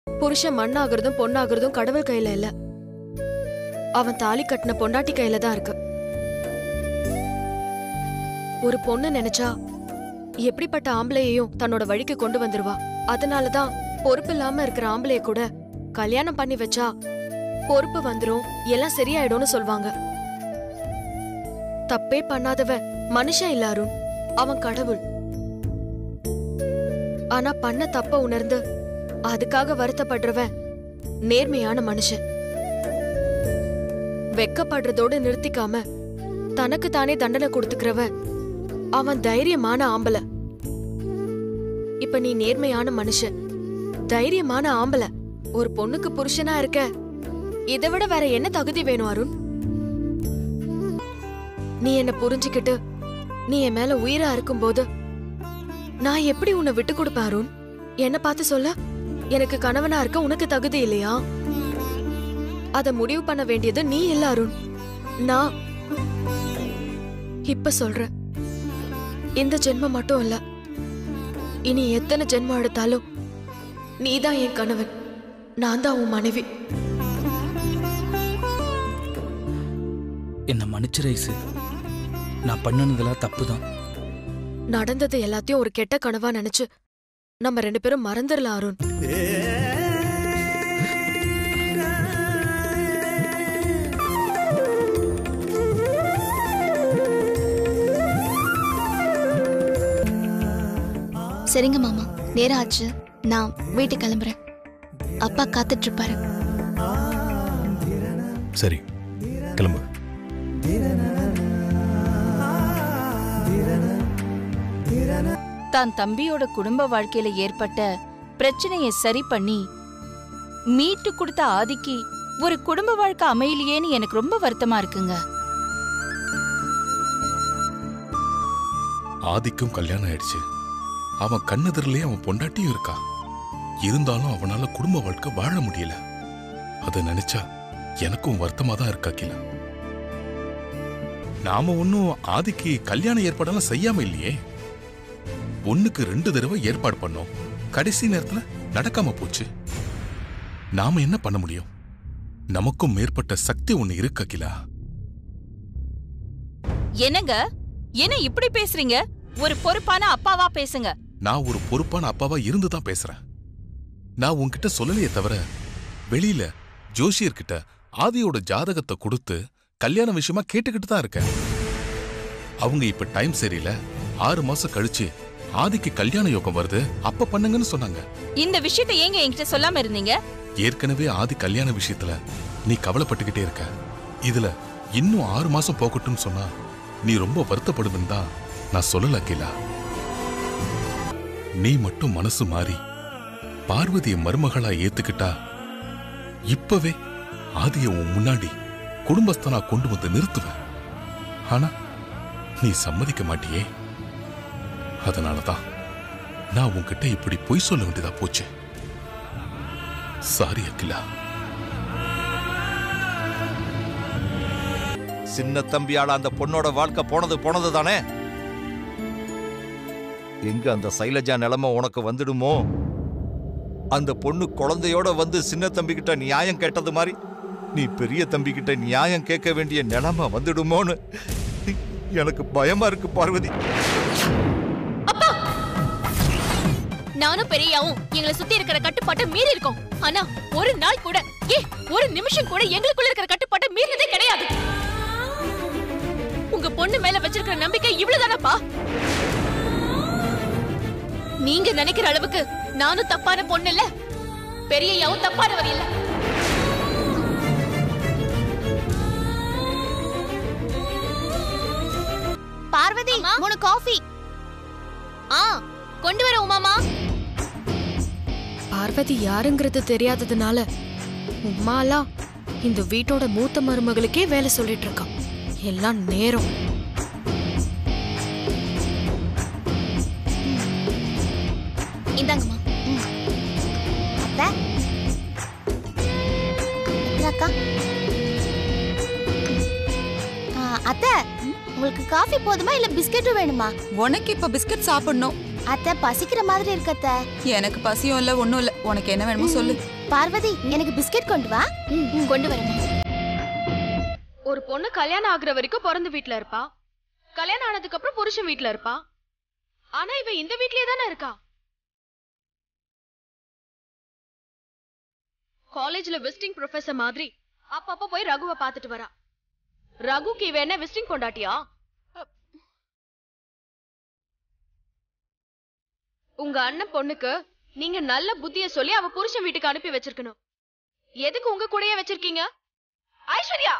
புருஷன் மண்ணாகிறதும் பொண்ணாகிறதும் கடவுள் கையில இல்ல அவன் தாலி கட்டின பொண்டாட்டி கையில தான் இருக்கு ஒரு பொண்ணு நினைச்சா எப்படிப்பட்ட ஆம்பளையையும் தன்னோட வழிக்கு கொண்டு வந்துருவா அதனாலதான் பொறுப்பு இல்லாம இருக்கிற ஆம்பளைய கூட கல்யாணம் பண்ணி வச்சா பொறுப்பு வந்துரும் எல்லாம் சரியாயிடும்னு சொல்வாங்க தப்பே பண்ணாதவன் மனுஷன் இல்ல அருண் அவன் கடவுள் ஆனா பண்ண தப்ப உணர்ந்து அதுக்காக வருத்தப்படுறவன் நேர்மையான மனுஷன் வெக்கப்படுறதோட நிறுத்திக்காம தனக்கு தானே தண்டனை கொடுத்துக்கிறவன் அவன் தைரியமான ஆம்பள இப்ப நீ நேர்மையான மனுஷன் தைரியமான ஆம்பள ஒரு பொண்ணுக்கு புருஷனா இருக்க இதை விட வேற என்ன தகுதி வேணும் அருண் நீ என்ன புரிஞ்சுக்கிட்டு நீ என் மேல உயிரா இருக்கும்போது நான் எப்படி உன்னை விட்டு கொடுப்பேன் அருண் என்ன பார்த்து சொல்ல எனக்கு கணவனா இருக்க உனக்கு தகுதி இல்லையா அத முடிவு பண்ண வேண்டியது நீ இல்ல அருண் நான் இப்ப சொல்றேன் இந்த ஜென்மம் மட்டும் இல்ல இனி எத்தனை ஜென்மம் எடுத்தாலும் நீதான் என் கணவன் நான் தான் உன் மனைவி என்னை மன்னிச்சு ரைஸு நான் பண்ணுனதெல்லாம் தப்பு தான் நடந்தது எல்லாத்தையும் ஒரு கெட்ட கனவா நினைச்சு நம்ம ரெண்டு பேரும் மறந்துடலாம் அருண் சரிங்க மாமா நேரம் ஆச்சு நான் வீட்டுக்கு கிளம்புறேன் அப்பா காத்துட்டு இருப்பாரு சரி கிளம்பு தான் தம்பியோட குடும்ப வாழ்க்கையில ஏற்பட்ட பிரச்சனையை சரி பண்ணி மீட்டு கொடுத்த ஆதிக்கு ஒரு குடும்ப வாழ்க்கை அமையலையேன்னு எனக்கு ரொம்ப வருத்தமா இருக்குங்க ஆதிக்கும் கல்யாணம் ஆயிடுச்சு அவன் கண்ணெதிரிலே அவன் பொண்டாட்டியும் இருக்கா இருந்தாலும் அவனால குடும்ப வாழ்க்கை வாழ முடியல அதை நினைச்சா எனக்கும் வருத்தமா தான் இருக்கா கிலா நாம ஒன்னும் ஆதிக்கு கல்யாண ஏற்பாடெல்லாம் செய்யாம இல்லையே ஒண்ணுக்கு ரெண்டு தடவை ஏற்பாடு பண்ணோம் கடைசி நேரத்துல நடக்காம போச்சு நாம என்ன பண்ண முடியும் நமக்கும் மேற்பட்ட சக்தி ஒண்ணு இருக்கு அகிலா என்னங்க என்ன இப்படி பேசுறீங்க ஒரு பொறுப்பான அப்பாவா பேசுங்க நான் ஒரு பொறுப்பான அப்பாவா இருந்து தான் பேசுறேன் நான் உன்கிட்ட சொல்லலையே தவிர வெளியில ஜோசியர்கிட்ட ஆதியோட ஜாதகத்தை கொடுத்து கல்யாண விஷயமா கேட்டுக்கிட்டு தான் இருக்கேன் அவங்க இப்ப டைம் சரியில்லை ஆறு மாசம் கழிச்சு ஆதிக்கு கல்யாண யோகம் வருது அப்ப பண்ணுங்கன்னு சொன்னாங்க இந்த விஷயத்தை ஏங்க என்கிட்ட சொல்லாம இருந்தீங்க ஏற்கனவே ஆதி கல்யாண விஷயத்துல நீ கவலைப்பட்டுக்கிட்டே இருக்க இதுல இன்னும் ஆறு மாசம் போகட்டும்னு சொன்னா நீ ரொம்ப வருத்தப்படுவேன்னு தான் நான் சொல்லல அகிலா நீ மட்டும் மனசு மாறி பார்வதிய மருமகளா ஏத்துக்கிட்டா இப்பவே ஆதிய உன் முன்னாடி குடும்பஸ்தனா கொண்டு வந்து நிறுத்துவேன் ஆனா நீ சம்மதிக்க மாட்டியே அதனாலதான் நான் உன்கிட்ட இப்படி பொய் சொல்ல வேண்டியதா போச்சு சாரி அகிலா சின்ன தம்பியால அந்த பொண்ணோட வாழ்க்கை போனது போனது தானே எங்க அந்த சைலஜா நிலைமை உனக்கு வந்துடுமோ அந்த பொண்ணு குழந்தையோட வந்து சின்ன தம்பி கிட்ட நியாயம் கேட்டது மாதிரி நீ பெரிய தம்பி கிட்ட நியாயம் கேட்க வேண்டிய நிலைமை வந்துடுமோன்னு எனக்கு பயமா இருக்கு பார்வதி நானும் பெரியாவும் எங்களை சுத்தி இருக்கிற கட்டுப்பாட்டை மீறி இருக்கோம் ஆனா ஒரு நாள் கூட ஏ ஒரு நிமிஷம் கூட எங்களுக்குள்ள இருக்கிற கட்டுப்பாட்டை மீறினதே கிடையாது உங்க பொண்ணு மேல வச்சிருக்கிற நம்பிக்கை இவ்வளவுதானப்பா நீங்க நினைக்கிற அளவுக்கு நானும் தப்பான பொண்ணு இல்ல பெரியயாவும் தப்பானவர் இல்ல பார்வதி மூணு காஃபி ஆ கொண்டு வர உமாமா பார்வதி யாருங்கிறது தெரியாததுனால உமாலாம் இந்த வீட்டோட மூத்த மருமகளுக்கே வேலை சொல்லிட்டு இருக்கான் எல்லாம் நேரம் இந்தாங்கம்மா ம். அத்தை அக்கா ஆ, அத்தை உங்களுக்கு காஃபி போதுமா இல்ல பிஸ்கெட்டும் வேணுமா உனக்கு இப்ப பிஸ்கட் சாப்பிடணும் அத்தை பசிக்கிற மாதிரி இருக்கு அத்தை எனக்கு பசியும் இல்ல ஒண்ணும் இல்ல உனக்கு என்ன வேணுமோ சொல்லு பார்வதி எனக்கு பிஸ்கட் கொண்டு வா கொண்டு வரேன் ஒரு பொண்ணு கல்யாணம் ஆகுற வரைக்கும் பிறந்த வீட்ல இருப்பா கல்யாணம் ஆனதுக்கு அப்புறம் புருஷன் வீட்ல இருப்பா ஆனா இவ இந்த வீட்லயே தானே இருக்கா காலேஜ்ல விசிட்டிங் ப்ரொஃபசர் மாதிரி அப்பப்ப போய் ரகுவை பார்த்துட்டு வரா ரகுக்கு இவ என்ன விசிட்டிங் கொண்டாட்டியா உங்க அண்ணன் பொண்ணுக்கு நீங்க நல்ல புத்திய சொல்லி அவ புருஷன் வீட்டுக்கு அனுப்பி வச்சிருக்கணும் எதுக்கு உங்க கூடயே வச்சிருக்கீங்க ஐஸ்வர்யா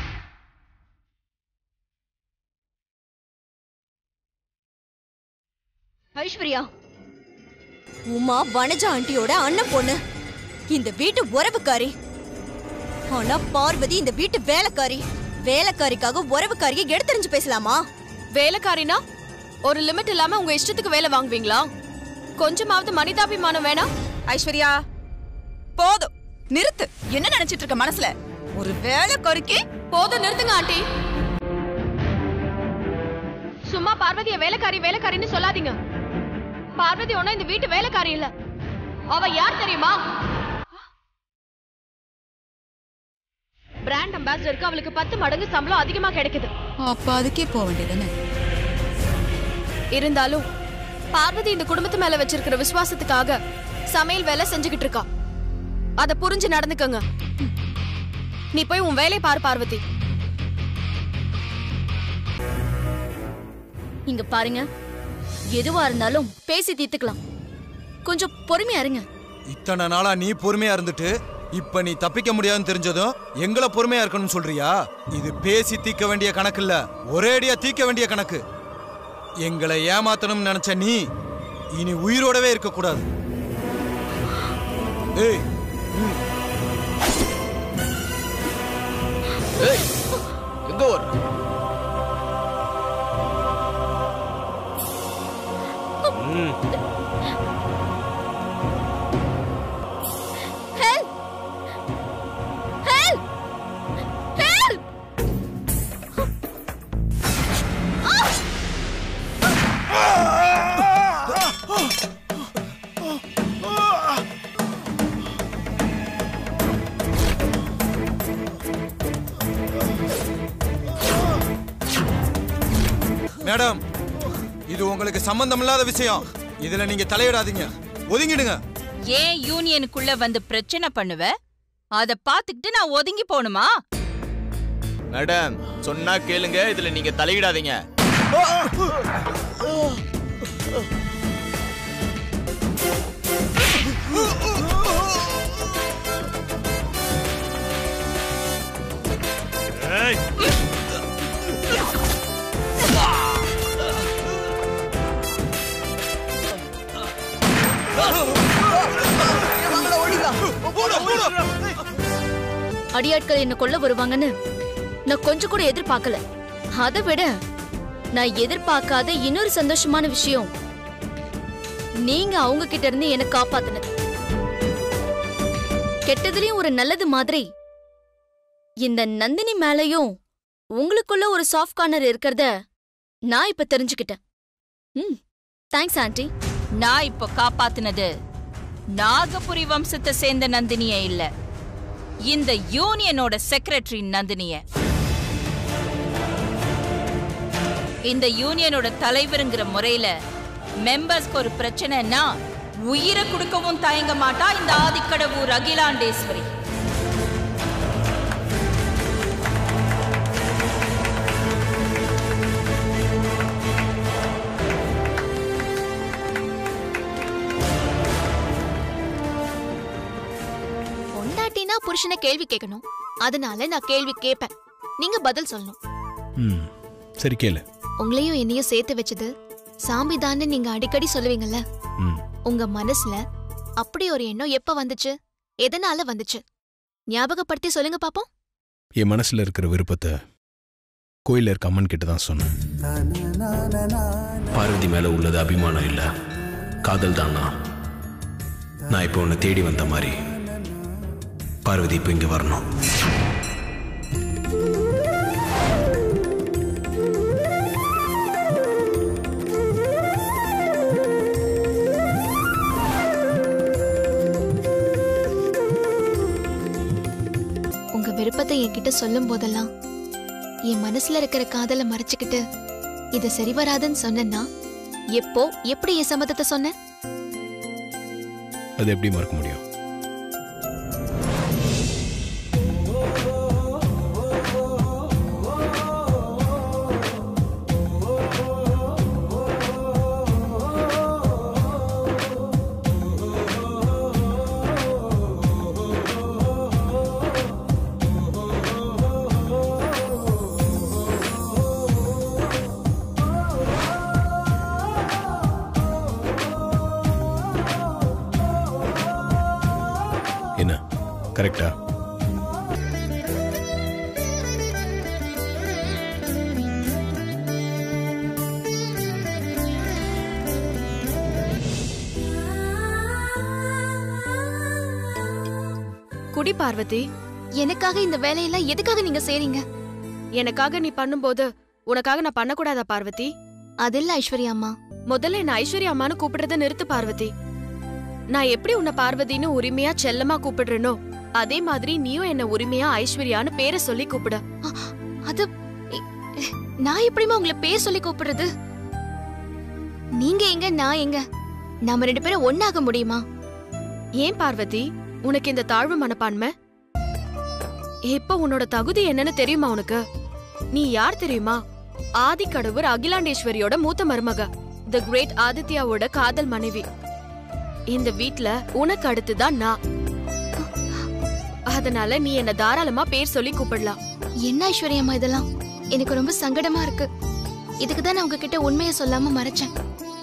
ஐஸ்வர்யா உமா வனஜா ஆண்டியோட அண்ணன் பொண்ணு இந்த வீட்டு உறவுக்காரி ஆனா பார்வதி இந்த வீட்டு வேலைக்காரி வேலைக்காரிக்காக உறவுக்காரியை எடுத்தறிஞ்சு பேசலாமா வேலைக்காரினா ஒரு லிமிட் இல்லாம உங்க இஷ்டத்துக்கு வேலை வாங்குவீங்களா கொஞ்சமாவது மனிதாபிமானம் வேணாம் ஐஸ்வர்யா போதும் நிறுத்து என்ன நினைச்சிட்டு இருக்க மனசுல ஒரு வேலைக்காரிக்கு போதும் நிறுத்துங்க ஆண்டி சும்மா பார்வதிய வேலைக்காரி வேலைக்காரின்னு சொல்லாதீங்க பார்வதி ஒன்னும் இந்த வீட்டு வேலைக்காரி இல்ல அவ யார் தெரியுமா பிராண்ட் அம்பாசிடருக்கு அவளுக்கு பத்து மடங்கு சம்பளம் அதிகமா கிடைக்குது அப்ப அதுக்கே போக வேண்டியதானே இருந்தாலும் பார்வதி இந்த குடும்பத்து மேல வச்சிருக்கிற விசுவாசத்துக்காக சமையல் வேலை செஞ்சுக்கிட்டு இருக்கா அத புரிஞ்சு நடந்துக்கங்க நீ போய் உன் வேலையை பாரு பார்வதி இங்க பாருங்க எதுவா இருந்தாலும் பேசி தீர்த்துக்கலாம் கொஞ்சம் பொறுமையா இருங்க இத்தனை நாளா நீ பொறுமையா இருந்துட்டு இப்ப நீ தப்பிக்க முடியாதுன்னு தெரிஞ்சதும் எங்களை பொறுமையா இருக்கணும்னு சொல்றியா இது பேசி தீர்க்க வேண்டிய கணக்கு இல்ல ஒரேடியா தீர்க்க வேண்டிய கணக்கு எங்களை ஏமாத்தணும்னு நினைச்ச நீ இனி உயிரோடவே இருக்க கூடாது ஏய் எங்க வர மேடம் இது உங்களுக்கு சம்பந்தமில்லாத விஷயம் இதுல நீங்க தலையிடாதீங்க ஒதுங்கிடுங்க ஏன் யூனியனுக்குள்ள வந்து பிரச்சனை பண்ணுவ அத பாத்துக்கிட்டு நான் ஒதுங்கி போணுமா மேடம் சொன்னா கேளுங்க இதுல நீங்க தலையிடாதீங்க அடியாட்கள் என்ன கொல்ல வருவாங்கன்னு நான் கொஞ்சம் கூட எதிர்பார்க்கல அதை விட நான் எதிர்பார்க்காத இன்னொரு சந்தோஷமான விஷயம் நீங்க அவங்க கிட்ட இருந்து என்ன காப்பாத்துனது கெட்டதுலயும் ஒரு நல்லது மாதிரி இந்த நந்தினி மேலயும் உங்களுக்குள்ள ஒரு சாஃப்ட் கார்னர் இருக்கிறத நான் இப்ப தெரிஞ்சுக்கிட்டேன் ம் தேங்க்ஸ் ஆண்டி நான் இப்போ காப்பாத்துனது நாகபுரி வம்சத்தை சேர்ந்த நந்தினிய இல்ல இந்த யூனியனோட செக்ரட்டரி நந்தினிய இந்த யூனியனோட தலைவருங்கிற முறையில மெம்பர்ஸ்க்கு ஒரு பிரச்சனைன்னா உயிரை கொடுக்கவும் தயங்க மாட்டா இந்த ஆதிக்கடவுர் அகிலாண்டேஸ்வரி பொண்டாட்டினா புருஷனை கேள்வி கேட்கணும் அதனால நான் கேள்வி கேட்பேன் நீங்க பதில் சொல்லணும் ம் சரி கேளு உங்களையும் என்னையும் சேர்த்து வச்சது சாமிதான்னு நீங்க அடிக்கடி சொல்லுவீங்கல்ல ம் உங்க மனசுல அப்படி ஒரு எண்ணம் எப்ப வந்துச்சு எதனால வந்துச்சு ஞாபகப்படுத்தி சொல்லுங்க பாப்போம் என் மனசுல இருக்கிற விருப்பத்தை கோயில்ல இருக்க அம்மன் கிட்ட தான் சொன்னேன் பார்வதி மேல உள்ளது அபிமானம் இல்ல காதல் தானா நான் இப்போ உன்னை தேடி வந்த மாதிரி பார்வதி இப்போ இங்க வரணும் விருப்பத்தை என்கிட்ட சொல்லும் போதெல்லாம் என் மனசுல இருக்கிற காதலை மறைச்சுக்கிட்டு இது சரி வராதுன்னு சொன்னேன்னா எப்போ எப்படி என் சம்மதத்தை சொன்னேன் அது எப்படி மறக்க முடியும் என்ன கரெக்டா குடி பார்வதி எனக்காக இந்த வேலையெல்லாம் எதுக்காக நீங்க செய்றீங்க எனக்காக நீ பண்ணும்போது உனக்காக நான் பண்ணக்கூடாதா பார்வதி அதில்ல ஐஸ்வர்யா அம்மா முதல்ல என்ன ஐஸ்வர்யா அம்மான்னு கூப்பிடுறத நிறுத்து பார்வதி நான் எப்படி உன்னை பார்வதின்னு உரிமையா செல்லமா கூப்பிடுறேனோ அதே மாதிரி நீயும் என்ன உரிமையா ஐஸ்வர்யான்னு பேரை சொல்லி கூப்பிடு அது இ- நான் எப்படிமா உங்களை பேர் சொல்லி கூப்பிடுறது நீங்க எங்க நான் எங்க நாம ரெண்டு பேரும் ஒண்ணாக முடியுமா ஏன் பார்வதி உனக்கு இந்த தாழ்வு மனப்பான்மை இப்ப உன்னோட தகுதி என்னன்னு தெரியுமா உனக்கு நீ யார் தெரியுமா ஆதிக்கடவுர் அகிலாண்டேஸ்வரியோட மூத்த மருமக தி கிரேட் ஆதித்யாவோட காதல் மனைவி இந்த வீட்ல உனக்கு அடுத்துதான் நான் அதனால நீ என்ன தாராளமா பேர் சொல்லி கூப்பிடலாம் என்ன ஐஸ்வர்யம்மா இதெல்லாம் எனக்கு ரொம்ப சங்கடமா இருக்கு இதுக்கு தான் நான் உங்ககிட்ட உண்மையை சொல்லாம மறைச்சேன்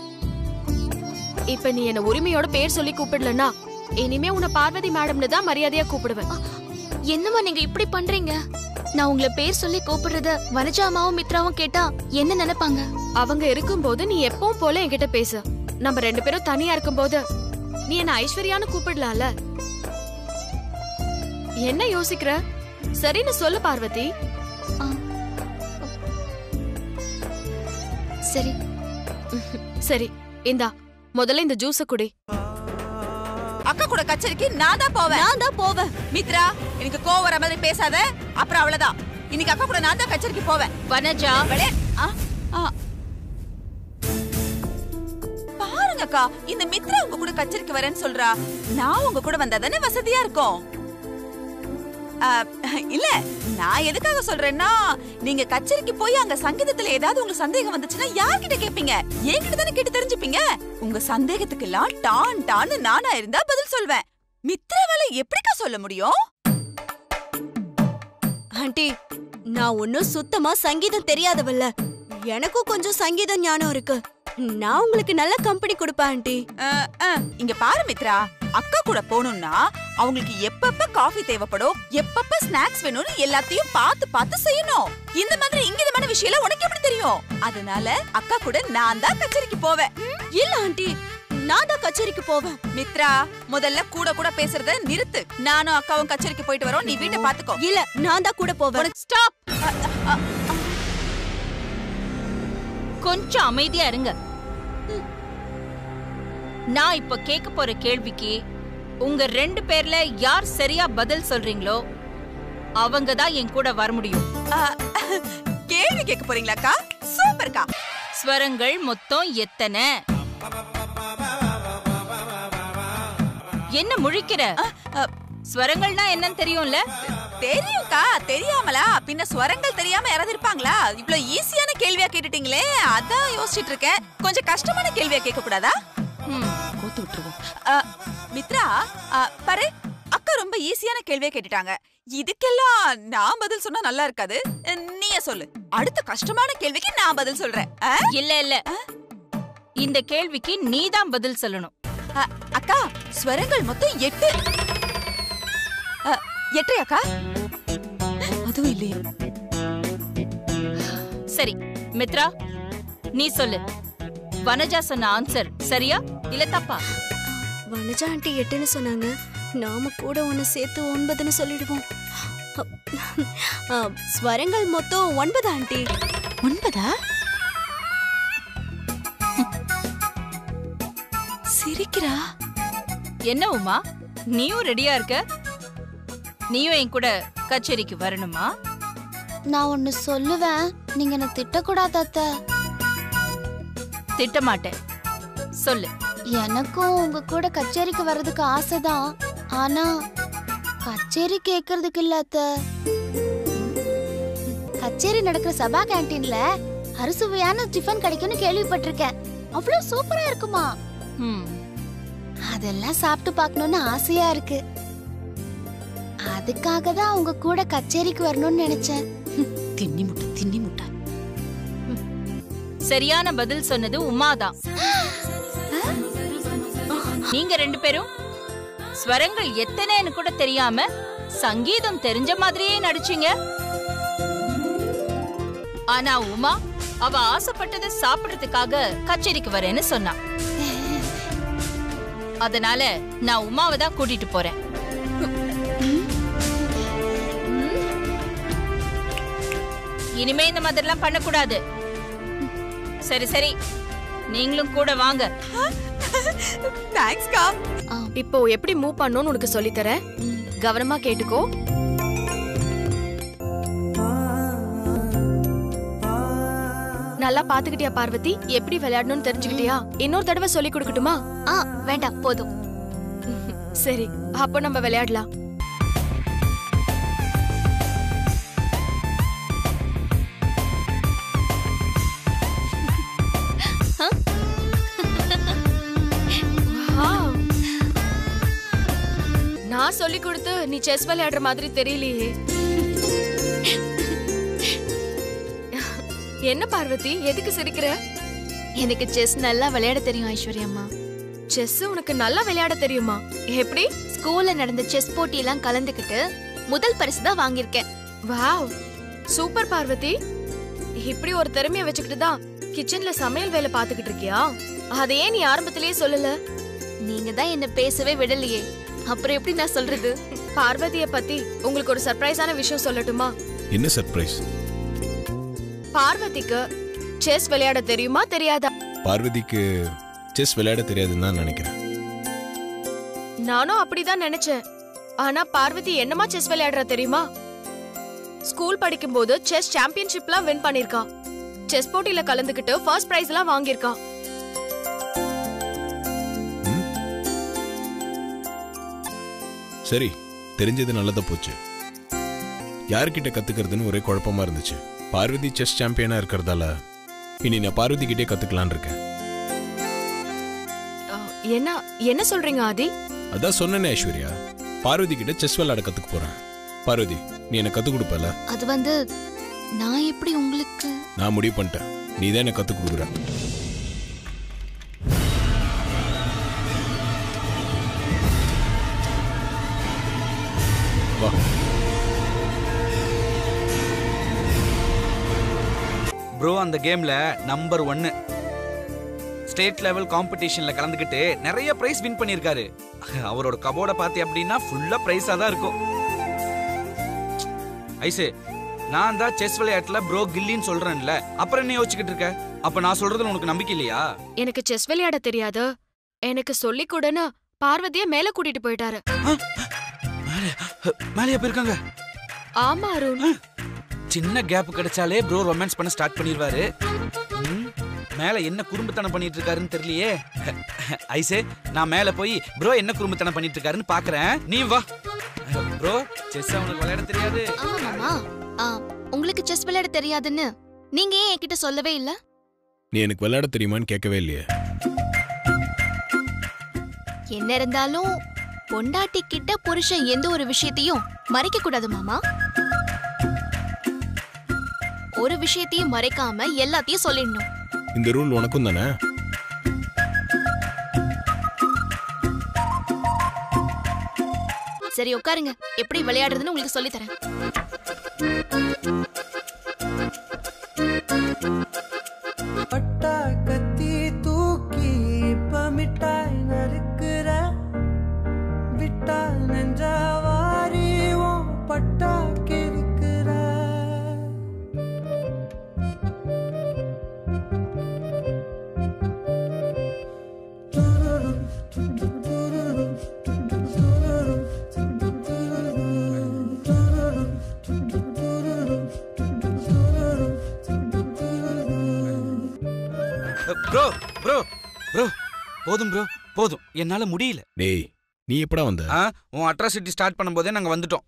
இப்ப நீ என்ன உரிமையோட பேர் சொல்லி கூப்பிடலனா இனிமே உன்னை பார்வதி மேடம்னு தான் மரியாதையா கூப்பிடுவேன் என்னம்மா நீங்க இப்படி பண்றீங்க நான் உங்களை பேர் சொல்லி கூப்பிடுறத வனஜா அம்மாவும் மித்ராவும் கேட்டா என்ன நினைப்பாங்க அவங்க இருக்கும்போது நீ எப்பவும் போல என்கிட்ட பேசு நம்ம ரெண்டு பேரும் தனியா இருக்கும்போது நீ என்ன ஐஸ்வர்யான்னு கூப்பிடலாம்ல என்ன யோசிக்கிற சரின்னு சொல்லு பார்வதி சரி சரி இந்தா முதல்ல இந்த ஜூஸ குடி அக்கா கூட கச்சேரிக்கு நான் தான் போவேன் நான் தான் போவேன் மித்ரா எனக்கு கோவம் வர மாதிரி பேசாத அப்புறம் அவ்வளவுதான் இன்னைக்கு அக்கா கூட நான் தான் கச்சேரிக்கு போவேன் வனஜா அவளே ஆ, ஆ. பாருங்க அக்கா இந்த மித்ரா உங்க கூட கச்சேரிக்கு வரேன்னு சொல்றா நான் உங்க கூட வந்தா தானே வசதியா இருக்கும் ஆ, இல்ல நான் எதுக்காக சொல்றேன்னா நீங்க கச்சேரிக்கு போய் அங்க சங்கீதத்துல ஏதாவது உங்களுக்கு சந்தேகம் வந்துச்சுன்னா யார்கிட்ட கேப்பீங்க என்கிட்ட தானே கேட்டு தெரிஞ்சுப்பீங்க உங்க சந்தேகத்துக்கு எல்லாம் டான் டான்னு நானா இருந்தா பதில் சொல்வேன் மித்ராவால எப்படிக்கா சொல்ல முடியும் ஆண்டி நான் ஒன்னும் சுத்தமா சங்கீதம் தெரியாதவல்ல எனக்கும் கொஞ்சம் சங்கீத ஞானம் இருக்கு நான் உங்களுக்கு நல்ல கம்பெனி கொடுப்பேன் ஆண்டி அஹ், அஹ், இங்க பாரு மித்ரா அக்கா கூட போகணும்னா அவங்களுக்கு எப்பப்ப காஃபி தேவைப்படும் எப்பப்ப ஸ்நாக்ஸ் வேணும்னு எல்லாத்தையும் பார்த்து பார்த்து செய்யணும் இந்த மாதிரி இங்கிதமான விஷயம் எல்லாம் உனக்கு எப்படி தெரியும் அதனால அக்கா கூட நான் தான் கச்சேரிக்கு போவேன் இல்ல ஆண்டி நான் தான் கச்சேரிக்கு போவேன் மித்ரா முதல்ல கூட கூட பேசுறத நிறுத்து நானும் அக்காவும் கச்சேரிக்கு போயிட்டு வரோம் நீ வீட்டை பாத்துக்கோ இல்ல நான் தான் கூட போவேன் ஸ்டாப் கொஞ்சம் அமைதியா இருங்க நான் இப்ப கேட்க போற கேள்விக்கு உங்க ரெண்டு பேர்ல யார் சரியா பதில் சொல்றீங்களோ அவங்க தான் என் கூட வர முடியும் கேள்வி கேட்க போறீங்களாக்கா சூப்பர்க்கா ஸ்வரங்கள் மொத்தம் எத்தனை என்ன முழிக்கிற ஸ்வரங்கள்னா என்னன்னு தெரியும்ல தெரியும்க்கா தெரியாமலா பின்ன ஸ்வரங்கள் தெரியாம யாராவது இருப்பாங்களா இவ்ளோ ஈஸியான கேள்வியா கேட்டுட்டீங்களே அதான் யோசிச்சுட்டு இருக்கேன் கொஞ்சம் கஷ்டமான கேள்வியா கேட்க கூடாதா கோத்து விட்டுருவோம் அ, மித்ரா அ, பாரு அக்கா ரொம்ப ஈஸியான கேள்வியா கேட்டுட்டாங்க இதுக்கெல்லாம் நான் பதில் சொன்னா நல்லா இருக்காது நீயே சொல்லு அடுத்த கஷ்டமான கேள்விக்கு நான் பதில் சொல்றேன் அ? இல்ல இல்ல இந்த கேள்விக்கு நீதான் பதில் சொல்லணும் அ, அக்கா ஸ்வரங்கள் மொத்தம் எட்டு அ, எட்டு அக்கா அதுவும் இல்லையே சரி மித்ரா நீ சொல்லு வனஜா சொன்ன ஆன்சர் சரியா இல்ல தப்பா வனஜா ஆண்டி எட்டுன்னு சொன்னாங்க நாம கூட ஒன்னு சேர்த்து ஒன்பதுன்னு சொல்லிடுவோம் அ, ஸ்வரங்கள் மொத்தம் ஒன்பது ஆண்டி ஒன்பதா சிரிக்கிறா என்ன உமா நீயும் ரெடியா இருக்க நீயும் என் கூட கச்சேரிக்கு வரணுமா நான் ஒன்னு சொல்லுவேன் நீங்க என்ன திட்டக்கூடாது அத்தை திட்ட மாட்டேன் சொல்லு எனக்கும் உங்க கூட கச்சேரிக்கு வர்றதுக்கு ஆசைதான் ஆனா கச்சேரி கேக்குறதுக்கு இல்ல அத்தை கச்சேரி நடக்கிற சபா கேண்டீன்ல அறுசுவையான டிஃபன் கிடைக்கும்னு கேள்விப்பட்டிருக்கேன் அவ்வளவு சூப்பரா இருக்குமா ம் அதெல்லாம் சாப்பிட்டு பார்க்கணும்னு ஆசையா இருக்கு அதுக்காக தான் உங்க கூட கச்சேரிக்கு வரணும்னு நினைச்சேன் தின்னி முட்டை தின்னி முட்டை சரியான பதில் சொன்னது உமாதான் நீங்க ரெண்டு பேரும் ஸ்வரங்கள் எத்தனைன்னு கூட தெரியாம சங்கீதம் தெரிஞ்ச மாதிரியே நடிச்சீங்க ஆனா உமா அவ ஆசைப்பட்டதை சாப்பிடுறதுக்காக கச்சேரிக்கு வரேன்னு சொன்னா அதனால நான் உமாவை தான் கூட்டிட்டு போறேன் இனிமே இந்த மாதிரிலாம் பண்ணக்கூடாது சரி சரி நீங்களும் கூட வாங்க தேங்க்ஸ்க்கா இப்போ எப்படி மூவ் பண்ணணும்னு உனக்கு சொல்லித் தரேன் கவனமா கேட்டுக்கோ நல்லா பாத்துக்கிட்டியா பார்வதி எப்படி விளையாடணும்னு தெரிஞ்சுக்கிட்டியா இன்னொரு தடவை சொல்லி கொடுக்கட்டுமா ஆ வேண்டாம் போதும் சரி அப்போ நம்ம விளையாடலாம் Wow. நான் சொல்லி கொடுத்து நீ செஸ் விளையாடுற மாதிரி தெரியலையே என்ன பார்வதி எதுக்கு சிரிக்கிற எனக்கு செஸ் நல்லா விளையாட தெரியும் ஐஸ்வர்யம்மா செஸ் உனக்கு நல்லா விளையாட தெரியுமா எப்படி ஸ்கூல்ல நடந்த செஸ் போட்டியெல்லாம் கலந்துக்கிட்டு முதல் பரிசு தான் வாங்கியிருக்கேன் வாவ் சூப்பர் பார்வதி இப்படி ஒரு திறமைய வச்சுக்கிட்டு தான் கிச்சன்ல சமையல் வேலை பாத்துக்கிட்டு இருக்கியா அதையே நீ ஆரம்பத்திலேயே சொல்லல நீங்க தான் என்ன பேசவே விடலையே அப்புறம் எப்படி நான் சொல்றது பார்வதிய பத்தி உங்களுக்கு ஒரு சர்ப்ரைஸான விஷயம் சொல்லட்டுமா என்ன சர்ப்ரைஸ் பார்வதிக்கு செஸ் விளையாட தெரியுமா தெரியாதா பார்வதிக்கு செஸ் விளையாட தெரியாதுன்னு தான் நினைக்கிறேன் நானும் அப்படிதான் நினைச்சேன் ஆனா பார்வதி என்னமா செஸ் விளையாடுற தெரியுமா ஸ்கூல் படிக்கும்போது செஸ் சாம்பியன்ஷிப்லாம் வின் பண்ணிருக்கா செஸ் போட்டியில கலந்துக்கிட்டு ஃபர்ஸ்ட் பிரைஸ் எல்லாம் வாங்கியிருக்கா சரி தெரிஞ்சது நல்லதா போச்சு யார்கிட்ட கத்துக்கிறதுன்னு ஒரே குழப்பமா இருந்துச்சு பார்வதி செஸ் சாம்பியனா இருக்கிறதால இனி நான் பார்வதி கிட்டே கத்துக்கலான் இருக்கேன் அஹ், என்ன என்ன சொல்றீங்க ஆதி அதான் சொன்னேனே ஐஸ்வர்யா பார்வதி கிட்ட செஸ் விளையாட கத்துக்க போறேன் பார்வதி நீ எனக்கு கத்துக் கொடுப்பல அது வந்து நான் எப்படி உங்களுக்கு நான் முடிவு பண்ணிட்டேன் நீ தான் எனக்கு கத்துக் கொடுக்குற வா ப்ரோ அந்த கேம்ல நம்பர் ஒன்னு ஸ்டேட் லெவல் காம்படிஷன்ல கலந்துக்கிட்டு நிறைய பிரைஸ் வின் பண்ணியிருக்காரு அவரோட கபோர்டை பார்த்தி அப்படின்னா ஃபுல்லா பிரைஸா தான் இருக்கும் ஐசு நான் தான் செஸ் விளையாட்டுல ப்ரோ கில்லின்னு சொல்றேன்ல அப்புறம் என்ன யோசிச்சுக்கிட்டு இருக்க அப்ப நான் சொல்றதுல உனக்கு நம்பிக்கை இல்லையா எனக்கு செஸ் விளையாட தெரியாது எனக்கு சொல்லி கொடுன்னு பார்வதிய மேல கூட்டிட்டு போயிட்டாரு மேலேயா போயிருக்காங்க ஆமா அருண் சின்ன கேப் கிடைச்சாலே ப்ரோ ரொமான்ஸ் பண்ண ஸ்டார்ட் பண்ணிடுவாரு ம், மேல என்ன குறும்புத்தனம் பண்ணிட்டு இருக்காருன்னு தெரியலையே ஐசே நான் மேல போய் ப்ரோ என்ன குறும்புத்தனம் பண்ணிட்டு இருக்காருன்னு பாக்குறேன் நீ வா ப்ரோ செஸ் அவனுக்கு விளையாட தெரியாது ஆமா மாமா ஆ, உங்களுக்கு செஸ் விளையாட தெரியாதுன்னு நீங்க ஏன் என்கிட்ட சொல்லவே இல்ல நீ எனக்கு விளையாட தெரியுமான்னு கேட்கவே இல்லையே என்ன இருந்தாலும் பொண்டாட்டி கிட்ட புருஷன் எந்த ஒரு விஷயத்தையும் மறைக்க கூடாது மாமா ஒரு விஷயத்தையும் மறைக்காம எல்லாத்தையும் சொல்லிடணும் இந்த ரூல் உனக்கும் தானே சரி உட்காருங்க எப்படி விளையாடுறதுன்னு உங்களுக்கு சொல்லித் தரேன் பட்டா கத்தி தூக்கி இப்ப மிட்டாய் நறுக்குற விட்டா நெஞ்சா வாரி உன் பட்டா கிறுக்குற ப்ரோ ப்ரோ ப்ரோ போதும் ப்ரோ போதும் என்னால முடியல டேய் நீ எப்படா வந்த ஆ உன் அட்ராசிட்டி ஸ்டார்ட் பண்ணும்போதே நாங்க வந்துட்டோம்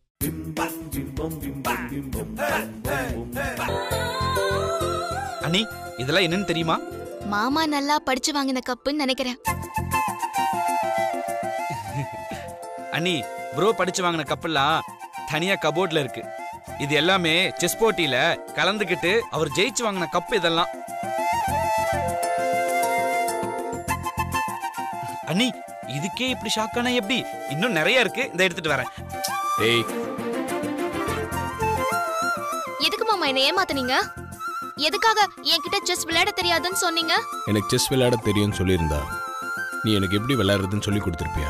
அண்ணி இதெல்லாம் என்னன்னு தெரியுமா மாமா நல்லா படிச்சு வாங்கின கப்புன்னு நினைக்கிறேன் அண்ணி ப்ரோ படிச்சு வாங்கின கப்பெல்லாம் தனியா கபோர்ட்ல இருக்கு இது எல்லாமே செஸ் போட்டியில கலந்துக்கிட்டு அவர் ஜெயிச்சு வாங்கின கப் இதெல்லாம் அண்ணி இதுக்கே இப்படி ஷாக்கானா எப்படி இன்னும் நிறைய இருக்கு இந்த எடுத்துட்டு வரேன் டேய் எதுக்கு மாமா என்ன ஏமாத்துனீங்க எதுக்காக என்கிட்ட செஸ் விளையாட தெரியாதுன்னு சொன்னீங்க எனக்கு செஸ் விளையாட தெரியும்னு சொல்லியிருந்தா நீ எனக்கு எப்படி விளையாடுறதுன்னு சொல்லி கொடுத்துருப்பியா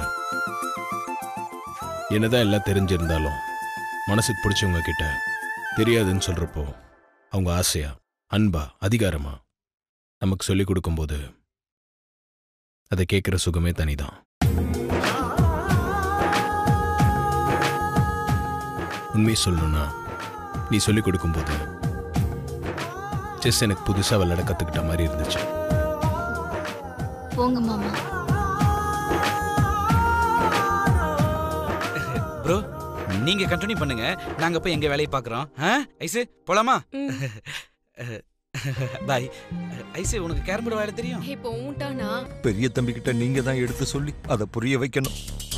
என்னதான் எல்லாம் தெரிஞ்சிருந்தாலும் மனசுக்கு பிடிச்சவங்க கிட்ட தெரியாதுன்னு சொல்றப்போ அவங்க ஆசையா அன்பா அதிகாரமா நமக்கு சொல்லி கொடுக்கும்போது அதை கேட்குற சுகமே தனிதான் உண்மை சொல்லணும்னா நீ சொல்லி கொடுக்கும்போது செஸ் எனக்கு புதுசா விளையாட கத்துக்கிட்ட மாதிரி இருந்துச்சு போங்க மாமா ப்ரோ நீங்க கண்டினியூ பண்ணுங்க நாங்க போய் எங்க வேலையை பாக்குறோம் ஐசு போலாமா பாய் ஐசு உனக்கு கேரம் போர்டு விளையாட தெரியும் இப்போ ஊன்ட்டானா பெரிய தம்பி கிட்ட நீங்க தான் எடுத்து சொல்லி அதை புரிய வைக்கணும்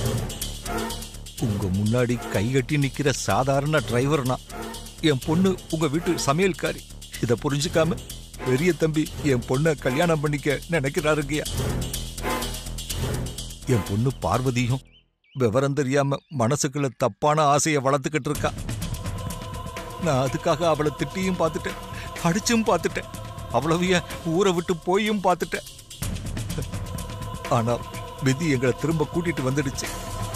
உங்க முன்னாடி கைகட்டி நிக்கிற சாதாரண டிரைவர் நான் என் பொண்ணு உங்க வீட்டு சமையல்காரி இதை புரிஞ்சுக்காம பெரிய தம்பி என் பொண்ணை கல்யாணம் பண்ணிக்க நினைக்கிறாருங்கய்யா என் பொண்ணு பார்வதியும் விவரம் தெரியாம மனசுக்குள்ள தப்பான ஆசையை வளர்த்துக்கிட்டு இருக்கா நான் அதுக்காக அவளை திட்டியும் பார்த்துட்டேன் அடிச்சும் பார்த்துட்டேன் அவ்வளவு ஏன் ஊரை விட்டு போயும் பார்த்துட்டேன் ஆனா விதி எங்களை திரும்ப கூட்டிட்டு வந்துடுச்சு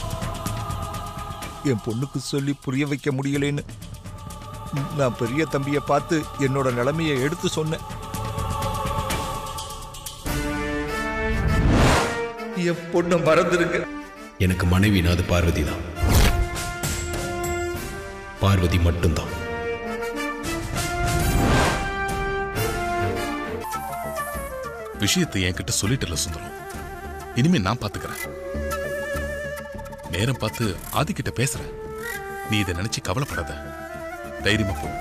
என் பொண்ணுக்கு சொல்லி புரிய வைக்க முடியலைன்னு நான் பெரிய தம்பியை பார்த்து என்னோட நிலைமையை எடுத்து சொன்னேன் என் பொண்ணை மறந்துருங்க எனக்கு மனைவினா அது பார்வதி தான் பார்வதி மட்டும்தான் விஷயத்தை என்கிட்ட சொல்லிட்டல சுந்தரம் இனிமே நான் பாத்துக்கிறேன் நேரம் பார்த்து ஆதிக்கிட்ட பேசுறேன் நீ இதை நினைச்சு கவலைப்படாத தைரியமா போ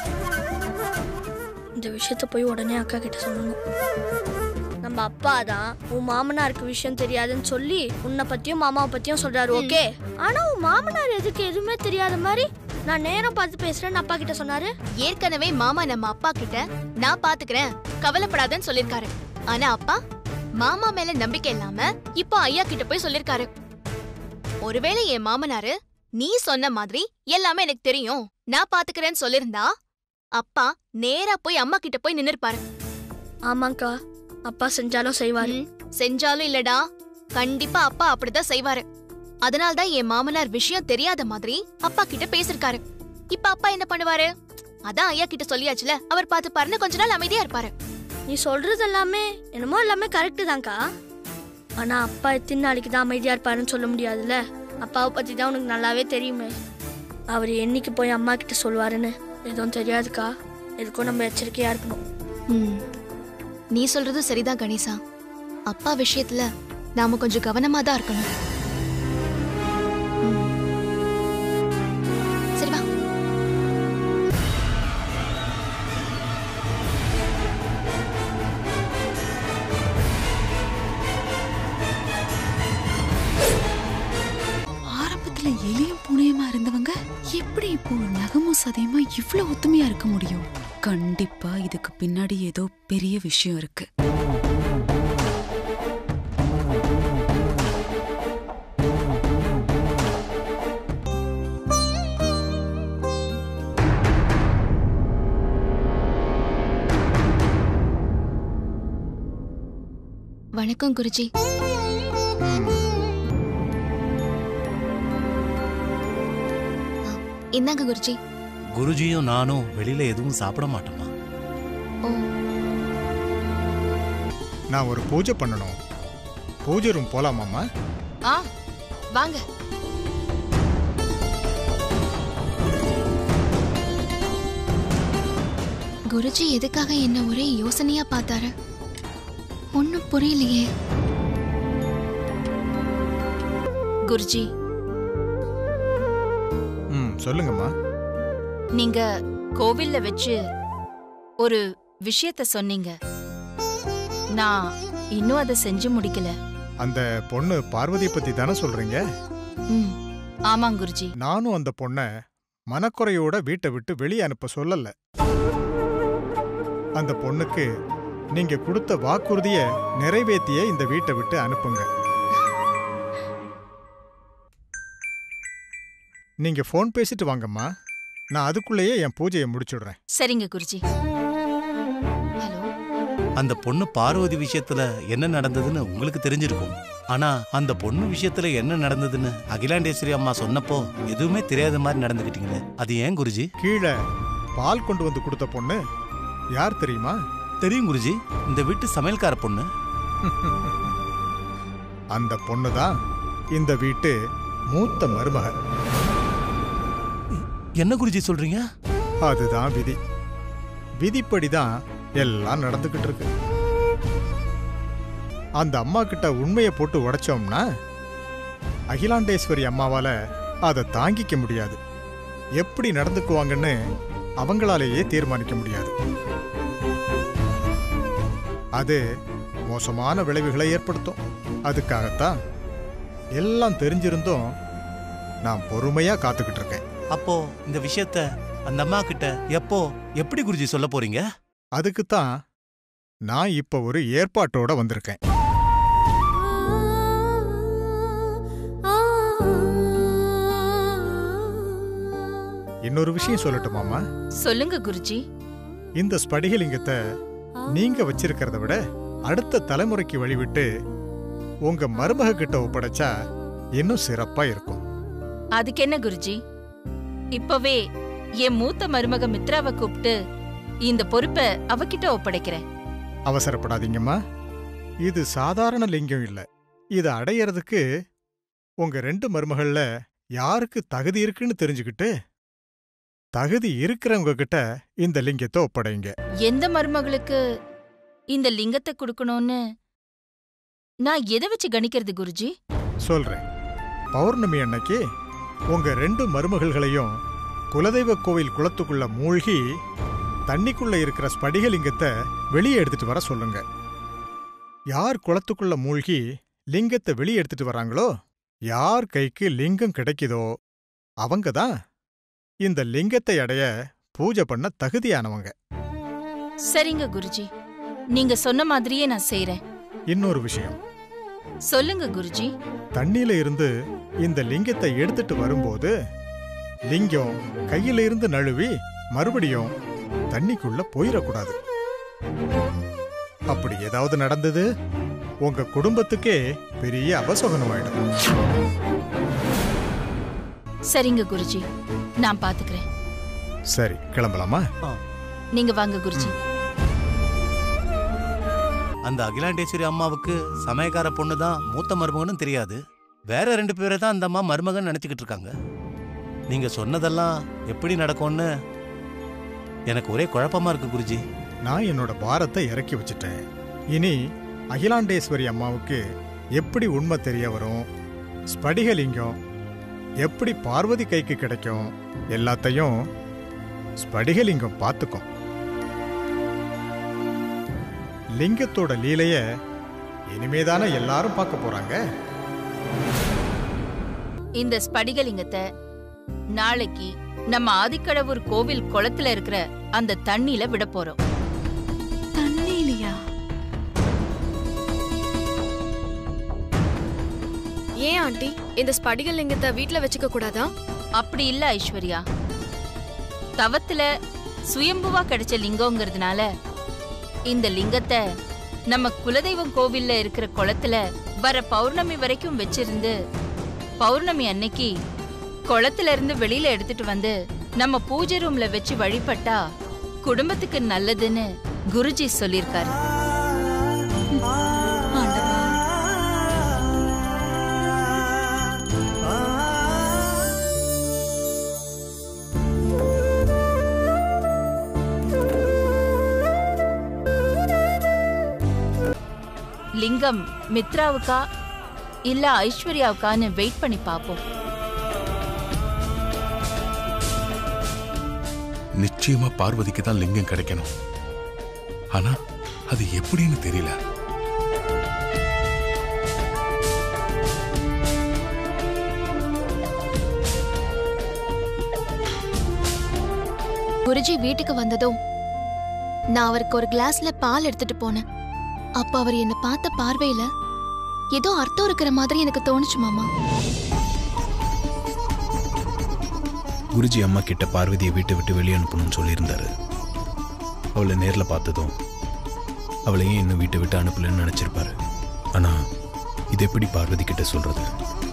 இந்த விஷயத்த போய் உடனே அக்கா கிட்ட சொல்லணும் நம்ம அப்பா தான் உன் மாமனாருக்கு விஷயம் தெரியாதுன்னு சொல்லி உன்னை பத்தியும் மாமாவை பத்தியும் சொல்றாரு ஓகே ஆனா உன் மாமனார் எதுக்கு எதுவுமே தெரியாத மாதிரி நான் நேரம் பார்த்து பேசுறேன்னு அப்பா கிட்ட சொன்னாரு ஏற்கனவே மாமா நம்ம அப்பா கிட்ட நான் பாத்துக்கிறேன் கவலைப்படாதன்னு சொல்லிருக்காரு ஆனா அப்பா மாமா மேல நம்பிக்கை இல்லாம இப்போ ஐயா கிட்ட போய் சொல்லிருக்காரு ஒருவேளை என் மாமனாரு நீ சொன்ன மாதிரி எல்லாமே எனக்கு தெரியும் நான் பாத்துக்கிறேன்னு சொல்லிருந்தா அப்பா நேரா போய் அம்மா கிட்ட போய் நின்னுருப்பாரு ஆமாக்கா அப்பா செஞ்சாலும் செய்வாரு ம், செஞ்சாலும் இல்லடா கண்டிப்பா அப்பா அப்படிதான் செய்வாரு அதனால்தான் என் மாமனார் விஷயம் தெரியாத மாதிரி அப்பா கிட்ட பேசிருக்காரு இப்ப அப்பா என்ன பண்ணுவாரு அதான் ஐயா கிட்ட சொல்லியாச்சுல அவர் பார்த்து பாருன்னு கொஞ்ச நாள் அமைதியா இருப்பாரு நீ சொல்றது எல்லாமே என்னமோ எல்லாமே கரெக்டு தான்க்கா ஆனா அப்பா எத்தனை நாளைக்கு தான் அமைதியா இருப்பாருன்னு சொல்ல முடியாதுல்ல அப்பாவை பத்தி தான் உனக்கு நல்லாவே தெரியுமே அவர் என்னைக்கு போய் அம்மா கிட்ட சொல்லுவாருன்னு எதுவும் தெரியாதுக்கா எதுக்கும் நம்ம எச்சரிக்கையா இருக்கணும் ம். நீ சொல்றது சரிதான் கணேசா அப்பா விஷயத்துல நாம கொஞ்சம் கவனமா தான் இருக்கணும் ம். சரி வா ஆரம்பத்துல எலியும் பூனையுமா இருந்தவங்க எப்படி இப்போ நகமும் சதையுமா இவ்ளோ ஒத்துமையா இருக்க முடியும் கண்டிப்பா இதுக்கு பின்னாடி ஏதோ பெரிய விஷயம் இருக்கு வணக்கம் குருஜி ஆ, இந்தாங்க குருஜி குருஜியும் நானும் வெளியில எதுவும் சாப்பிட மாட்டோமா ஓ நான் ஒரு பூஜை பண்ணணும் பூஜை ரூம் போலாமாம்மா ஆ வாங்க குருஜி எதுக்காக என்ன ஒரே யோசனையா பார்த்தாரு ஒன்னும் புரியலையே குருஜி ம் சொல்லுங்கம்மா நீங்க கோவில்ல வச்சு ஒரு விஷயத்த சொன்னீங்க நான் இன்னும் அதை செஞ்சு முடிக்கல அந்த பொண்ணு பார்வதியை பத்தி தானே சொல்றீங்க ம் ஆமாம் குருஜி நானும் அந்த பொண்ண மனக்குறையோட வீட்டை விட்டு வெளியே அனுப்ப சொல்லல அந்த பொண்ணுக்கு நீங்க கொடுத்த வாக்குறுதிய நிறைவேத்திய இந்த வீட்டை விட்டு அனுப்புங்க நீங்க ஃபோன் பேசிட்டு வாங்கம்மா நான் அதுக்குள்ளேயே என் பூஜையை முடிச்சுடுறேன் சரிங்க குருஜி அந்த பொண்ணு பார்வதி விஷயத்துல என்ன நடந்ததுன்னு உங்களுக்கு தெரிஞ்சிருக்கும் ஆனா அந்த பொண்ணு விஷயத்துல என்ன நடந்ததுன்னு அகிலாண்டேஸ்வரி அம்மா சொன்னப்போ எதுவுமே தெரியாத மாதிரி நடந்துக்கிட்டீங்களே அது ஏன் குருஜி கீழே பால் கொண்டு வந்து கொடுத்த பொண்ணு யார் தெரியுமா தெரியும் குருஜி இந்த வீட்டு சமையல்கார பொண்ணு அந்த பொண்ணு தான் இந்த வீட்டு மூத்த மருமக என்ன குருஜி சொல்றீங்க அதுதான் விதி விதிப்படிதான் எல்லாம் நடந்துகிட்டு இருக்கு அந்த அம்மா கிட்ட உண்மையை போட்டு உடைச்சோம்னா அகிலாண்டேஸ்வரி அம்மாவால அதை தாங்கிக்க முடியாது எப்படி நடந்துக்குவாங்கன்னு அவங்களாலேயே தீர்மானிக்க முடியாது அது மோசமான விளைவுகளை ஏற்படுத்தும் அதுக்காகத்தான் எல்லாம் தெரிஞ்சிருந்தும் நான் பொறுமையா காத்துக்கிட்டு இருக்கேன் அப்போ இந்த விஷயத்த அந்த அம்மா கிட்ட எப்போ எப்படி குருஜி சொல்ல போறீங்க அதுக்குத்தான் நான் இப்ப ஒரு ஏற்பாட்டோட வந்திருக்கேன் இன்னொரு விஷயம் சொல்லட்டுமாமா சொல்லுங்க குருஜி இந்த ஸ்படிகலிங்கத்தை நீங்க வச்சிருக்கிறத விட அடுத்த தலைமுறைக்கு வழிவிட்டு உங்க மருமக கிட்ட ஒப்படைச்சா இன்னும் சிறப்பா இருக்கும் அதுக்கு என்ன குருஜி இப்பவே என் மூத்த மருமக மித்ராவை கூப்பிட்டு இந்த பொறுப்பை அவகிட்ட ஒப்படைக்கிறேன் அவசரப்படாதீங்கம்மா இது சாதாரண லிங்கம் இல்ல இதை அடையறதுக்கு உங்க ரெண்டு மருமகள்ல யாருக்கு தகுதி இருக்குன்னு தெரிஞ்சுக்கிட்டு தகுதி இருக்கிறவங்க கிட்ட இந்த லிங்கத்தை ஒப்படைங்க எந்த மருமகளுக்கு இந்த லிங்கத்தை கொடுக்கணும்னு நான் எதை வச்சு கணிக்கிறது குருஜி சொல்றேன் பௌர்ணமி அன்னைக்கு உங்க ரெண்டு மருமகள்களையும் குலதெய்வ கோவில் குளத்துக்குள்ள மூழ்கி தண்ணிக்குள்ள இருக்கிற ஸ்படிகலிங்கத்தை வெளியே எடுத்துட்டு வர சொல்லுங்க யார் குளத்துக்குள்ள மூழ்கி லிங்கத்தை வெளியே எடுத்துட்டு வராங்களோ யார் கைக்கு லிங்கம் கிடைக்குதோ அவங்க தான் இந்த லிங்கத்தை அடைய பூஜை பண்ண தகுதியானவங்க சரிங்க குருஜி நீங்க சொன்ன மாதிரியே நான் செய்றேன் இன்னொரு விஷயம் சொல்லுங்க குருஜி தண்ணியில இருந்து இந்த லிங்கத்தை எடுத்துட்டு வரும்போது லிங்கம் கையில இருந்து நழுவி மறுபடியும் தண்ணிக்குள்ள போயிடக்கூடாது அப்படி ஏதாவது நடந்தது உங்க குடும்பத்துக்கே பெரிய அபசகுனமாயிடும் சரிங்க குருஜி நான் பாத்துக்கிறேன் சரி கிளம்பலாமா நீங்க வாங்க குருஜி அந்த அகிலாண்டேஸ்வரி அம்மாவுக்கு சமயக்கார பொண்ணு தான் மூத்த மருமகனும் தெரியாது வேற ரெண்டு பேரை தான் அந்த அம்மா மருமகன் நினைச்சுக்கிட்டு இருக்காங்க நீங்க சொன்னதெல்லாம் எப்படி நடக்கும்னு எனக்கு ஒரே குழப்பமா இருக்கு குருஜி நான் என்னோட பாரத்தை இறக்கி வச்சுட்டேன் இனி அகிலாண்டேஸ்வரி அம்மாவுக்கு எப்படி உண்மை தெரிய வரும் ஸ்படிகலிங்கம் எப்படி பார்வதி கைக்கு கிடைக்கும் எல்லாத்தையும் ஸ்படிகலிங்கம் பார்த்துக்கும் லிங்கத்தோட லீலைய இனிமேதானே எல்லாரும் பார்க்க போறாங்க இந்த ஸ்படிகலிங்கத்தை நாளைக்கு நம்ம ஆதிக்கடவுர் கோவில் குளத்துல இருக்கிற அந்த தண்ணியில விட போறோம் தண்ணியிலையா ஏன் ஆண்டி இந்த ஸ்படிக லிங்கத்தை வீட்ல வச்சுக்க கூடாதா அப்படி இல்ல ஐஸ்வர்யா தவத்துல சுயம்புவா கிடைச்ச லிங்கங்கிறதுனால இந்த லிங்கத்தை நம்ம குலதெய்வம் கோவில்ல இருக்கிற குளத்துல வர பௌர்ணமி வரைக்கும் வச்சிருந்து பௌர்ணமி அன்னைக்கு குளத்துல இருந்து வெளியில எடுத்துட்டு வந்து நம்ம பூஜை ரூம்ல வச்சு வழிபட்டா குடும்பத்துக்கு நல்லதுன்னு குருஜி சொல்லியிருக்காரு லிங்கம் மித்ராவுக்கா இல்ல ஐஸ்வர்யாவுக்கான்னு வெயிட் பண்ணி பாப்போம் நிச்சயமா பார்வதிக்கு தான் லிங்கம் கிடைக்கணும் ஆனா அது எப்படின்னு தெரியல குருஜி வீட்டுக்கு வந்ததும் நான் அவருக்கு ஒரு கிளாஸ்ல பால் எடுத்துட்டு போனேன் அப்ப அவர் என்ன பார்த்த பார்வையில ஏதோ அர்த்தம் இருக்கிற மாதிரி எனக்கு தோணுச்சு மாமா குருஜி அம்மா கிட்ட பார்வதியை வீட்டை விட்டு வெளியே அனுப்பணும்னு சொல்லியிருந்தாரு அவளை நேரில் பார்த்ததும் அவளையும் இன்னும் வீட்டை விட்டு அனுப்பலன்னு நினச்சிருப்பாரு ஆனால் இது எப்படி பார்வதி கிட்ட சொல்றது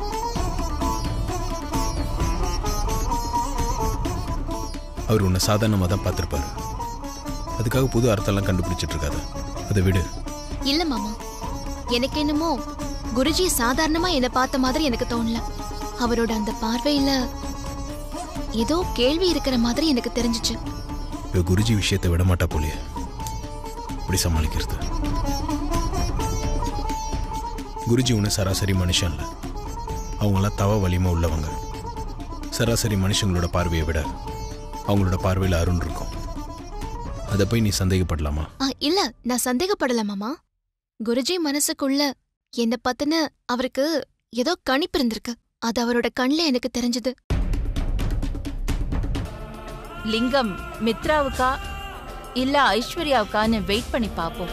அவர் உன்னை சாதாரணமாக தான் பார்த்துருப்பாரு அதுக்காக புது அர்த்தம்லாம் கண்டுபிடிச்சிட்டு இருக்காது அதை விடு இல்ல மாமா எனக்கு என்னமோ குருஜி சாதாரணமா என்ன பார்த்த மாதிரி எனக்கு தோணல அவரோட அந்த பார்வையில ஏதோ கேள்வி இருக்கிற மாதிரி எனக்கு தெரிஞ்சுச்சு இப்போ குருஜி விஷயத்தை விட மாட்டா போலியே இப்படி சமாளிக்கிறது குருஜி ஒன்று சராசரி மனுஷன் இல்லை அவங்களாம் தவ வலிமை உள்ளவங்க சராசரி மனுஷங்களோட பார்வையை விட அவங்களோட பார்வையில் அருண் இருக்கும் அதை போய் நீ சந்தேகப்படலாமா ஆ, இல்ல நான் சந்தேகப்படல மாமா குருஜி மனசுக்குள்ள என்ன பத்தின அவருக்கு ஏதோ கணிப்பு இருந்திருக்கு அது அவரோட கண்ல எனக்கு தெரிஞ்சது லிங்கம் மித்ராவுக்கா இல்ல ஐஸ்வர்யாவுக்கான்னு வெயிட் பண்ணி பாப்போம்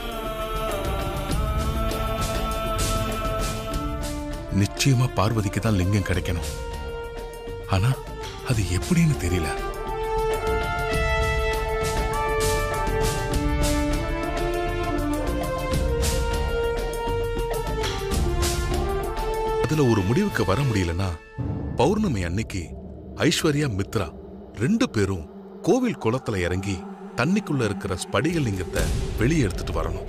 நிச்சயமா பார்வதிக்கு தான் லிங்கம் கிடைக்கணும் ஆனா அது எப்படின்னு தெரியல அதுல ஒரு முடிவுக்கு வர முடியலன்னா பௌர்ணமி அன்னைக்கு ஐஸ்வர்யா மித்ரா ரெண்டு பேரும் கோவில் குளத்துல இறங்கி தண்ணிக்குள்ள இருக்கிற ஸ்படிக லிங்கத்தை வெளியே எடுத்துட்டு வரணும்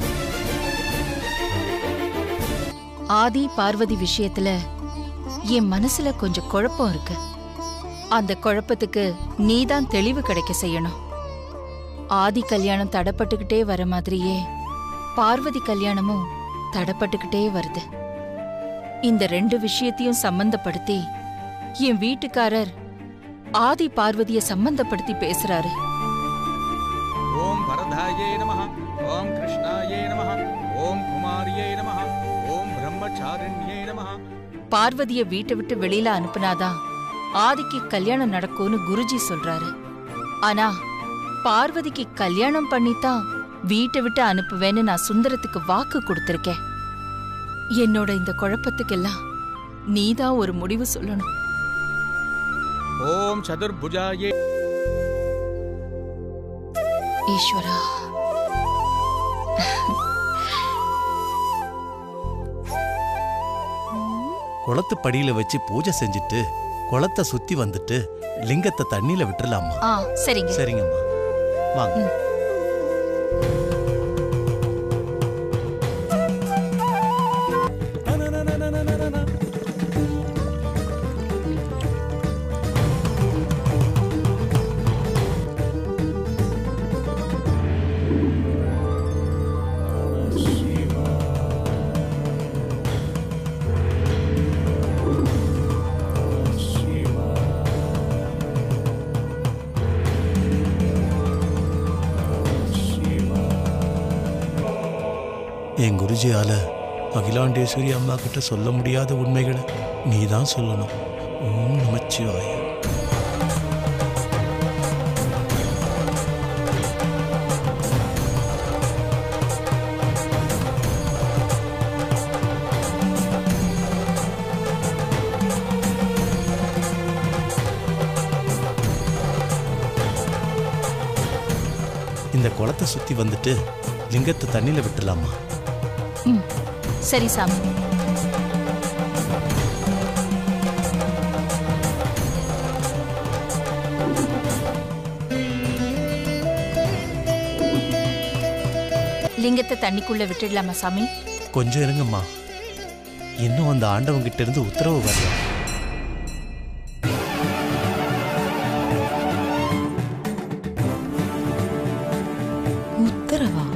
ஆதி பார்வதி விஷயத்துல என் மனசுல கொஞ்சம் குழப்பம் இருக்கு அந்த குழப்பத்துக்கு நீதான் தெளிவு கிடைக்க செய்யணும் ஆதி கல்யாணம் தடப்பட்டுக்கிட்டே வர மாதிரியே பார்வதி கல்யாணமும் தடப்பட்டுக்கிட்டே வருது இந்த ரெண்டு விஷயத்தையும் சம்பந்தப்படுத்தி என் வீட்டுக்காரர் ஆதி பார்வதிய சம்பந்தப்படுத்தி பேசுறாரு ஓம் வரதாயே நம ஓம் கிருஷ்ணாயே நம ஓம் குமாரியே நம ஓம் பிரம்மச்சாரிண்யே நம பார்வதிய வீட்டை விட்டு வெளியில அனுப்புனாதான் ஆதிக்கு கல்யாணம் நடக்கும்னு குருஜி சொல்றாரு ஆனா பார்வதிக்கு கல்யாணம் பண்ணித்தான் வீட்டை விட்டு அனுப்புவேன்னு நான் சுந்தரத்துக்கு வாக்கு கொடுத்திருக்கேன் என்னோட இந்த குழப்பத்துக்கெல்லாம் நீதான் ஒரு முடிவு சொல்லணும் ஓம் சதுர்புஜாயே ஈஸ்வரா குளத்து படியில வச்சு பூஜை செஞ்சுட்டு குளத்தை சுத்தி வந்துட்டு லிங்கத்தை தண்ணியில விட்டுறலாமா ஆ சரிங்க சரிங்கம்மா வாங்க என் குருஜியால அகிலாண்டேஸ்வரி அம்மா கிட்ட சொல்ல முடியாத உண்மைகளை நீ தான் சொல்லணும் ஓம் நமச்சிவாய இந்த குளத்தை சுத்தி வந்துட்டு லிங்கத்தை தண்ணியில விட்டுலாமா ம் சரி சாமி லிங்கத்தை தண்ணிக்குள்ள விட்டுடலாமா சாமி கொஞ்சம் இருங்கம்மா இன்னும் அந்த ஆண்டவங்கிட்ட இருந்து உத்தரவு வரல உத்தரவா